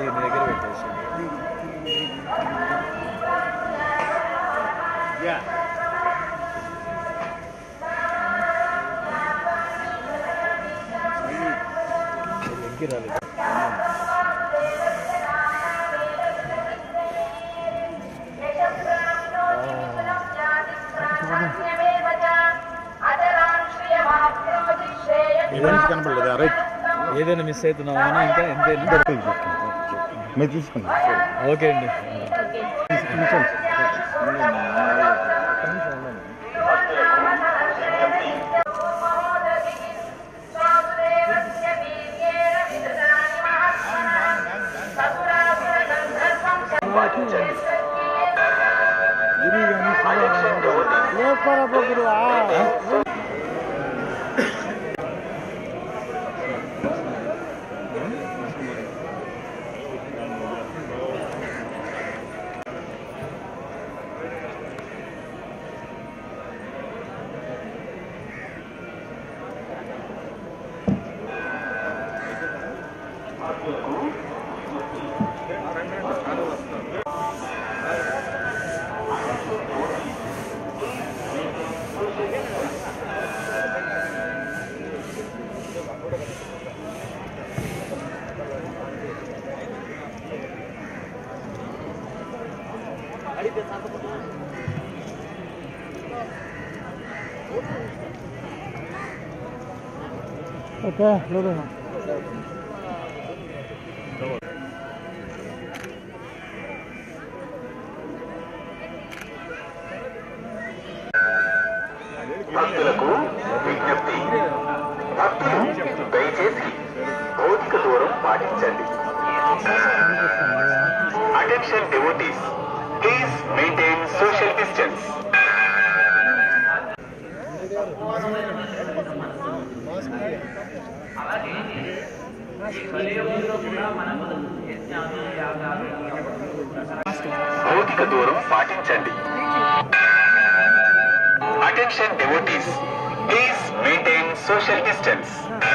నీ దగ్గర పెట్టేసి యా వెనక్కి రాలేదు మనిషి కనపడలేదు రైట్ ఏదైనా మిస్ అవుతున్నావా అన్న? ఇంకా ఎంత మీరు తీసుకున్నా ఓకే అండి ఓకే లేదు భక్తులకు విజ్ఞప్తి భక్తులు దయచేసి భౌతిక దూరం పాటించండి attention devotees please maintain social distance భౌతిక దూరం పాటించండి attention devotees please maintain social distance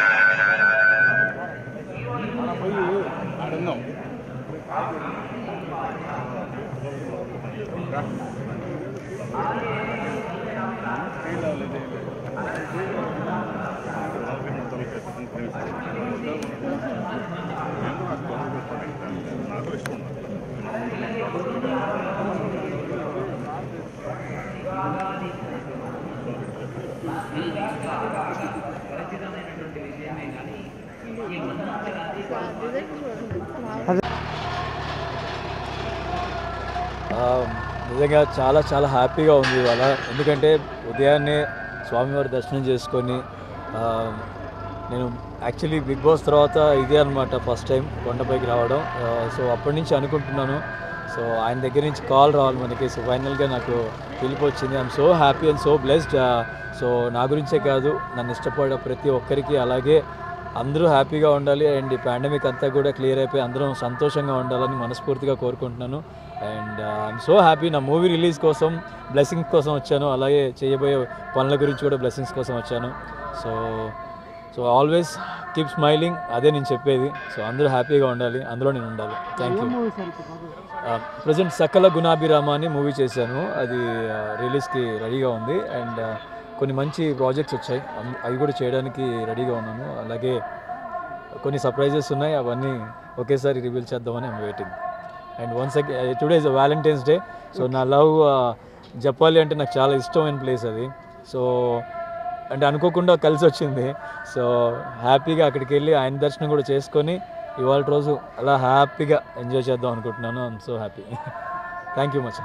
ఆ, నిజంగా చాలా చాలా హ్యాపీగా ఉంది ఇవాళ ఎందుకంటే ఉదయాన్నే స్వామివారి దర్శనం చేసుకొని ఆ, నేను యాక్చువల్లీ బిగ్ బాస్ తర్వాత ఇదే అనమాట ఫస్ట్ టైం కొండపైకి రావడం ఆ, సో అప్పటి నుంచి అనుకుంటున్నాను సో ఆయన దగ్గర నుంచి కాల్ రావాలి మనకి సో ఫైనల్గా నాకు పిలుపు వచ్చింది I'm so happy and so blessed so నా గురించే కాదు నన్ను ఇష్టపడే ప్రతి ఒక్కరికి అలాగే అందరూ హ్యాపీగా ఉండాలి అండ్ ఈ పాండమిక్ అంతా కూడా క్లియర్ అయిపోయి అందరం సంతోషంగా ఉండాలని మనస్ఫూర్తిగా కోరుకుంటున్నాను అండ్ ఐఎమ్ సో హ్యాపీ నా మూవీ రిలీజ్ కోసం బ్లెస్సింగ్స్ కోసం వచ్చాను అలాగే చేయబోయే పనుల గురించి కూడా బ్లెస్సింగ్స్ కోసం వచ్చాను so so always keep smiling అదే నేను చెప్పేది సో అందరూ హ్యాపీగా ఉండాలి అందులో నేను ఉండాలి థ్యాంక్ యూ ప్రజెంట్ సకల గుణాభిరామ అని మూవీ చేశాను అది రిలీజ్కి రెడీగా ఉంది అండ్ కొన్ని మంచి ప్రాజెక్ట్స్ వచ్చాయి అమ్- అవి కూడా చేయడానికి రెడీగా ఉన్నాను అలాగే కొన్ని సర్ప్రైజెస్ ఉన్నాయి అవన్నీ ఒకేసారి రివీల్ చేద్దామని I'm waiting and once today is Valentine's day so నా లవ్ చెప్పాలి అంటే నాకు చాలా ఇష్టమైన ప్లేస్ అది సో అంటే అనుకోకుండా కలిసి వచ్చింది సో హ్యాపీగా అక్కడికి వెళ్ళి ఆయన దర్శనం కూడా చేసుకొని ఇవాళ రోజు అలా హ్యాపీగా ఎంజాయ్ చేద్దాం అనుకుంటున్నాను I'm so happy thank you much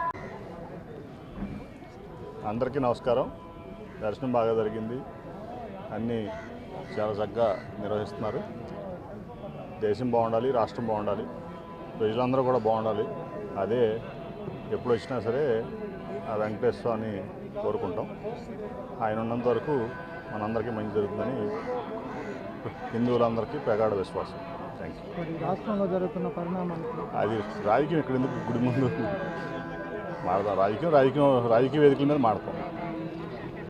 అందరికీ నమస్కారం దర్శనం బాగా జరిగింది అన్నీ చాలా చక్కగా నిర్వహిస్తున్నారు దేశం బాగుండాలి రాష్ట్రం బాగుండాలి ప్రజలందరూ కూడా బాగుండాలి అదే ఎప్పుడు వచ్చినా సరే ఆ వెంకటేశ్వర స్వామిని కోరుకుంటాం ఆయన ఉన్నంత వరకు మనందరికీ మంచి జరుగుతుందని హిందువులందరికీ ప్రగాఢ విశ్వాసం థ్యాంక్ యూ మరి రాష్ట్రంలో జరుగుతున్న పరిణామానికి అది రాజకీయం ఇక్కడ ఎందుకు గుడి ముందు మాడదాం రాజకీయం రాజకీయం రాజకీయ వేదికల మీద మాడతాం